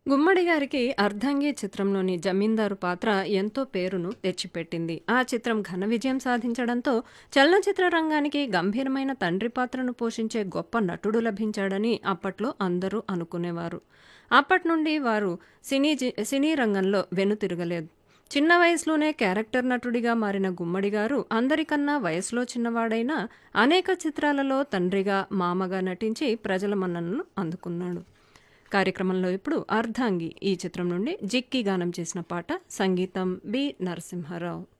గుమ్మడి గారికి 'అర్ధాంగి' చిత్రంలోని జమీందారు పాత్ర ఎంతో పేరును తెచ్చిపెట్టింది. ఆ చిత్రం ఘన విజయం సాధించడంతో చలనచిత్ర రంగానికి గంభీరమైన తండ్రి పాత్రను పోషించే గొప్ప నటుడు లభించాడని అప్పట్లో అందరూ అనుకునేవారు. అప్పట్నుండి వారు సినీ జి సినీ రంగంలో వెనుతిరగలేదు. చిన్న వయసులోనే క్యారెక్టర్ నటుడిగా మారిన గుమ్మడి గారు అందరికన్నా వయసులో చిన్నవాడైనా అనేక చిత్రాలలో తండ్రిగా, మామగా నటించి ప్రజల మన్ననలు అందుకున్నాడు. కార్యక్రమంలో ఇప్పుడు 'అర్ధాంగి' ఈ చిత్రం నుండి జిక్కి గానం చేసిన పాట సంగీతం బి. నరసింహారావు.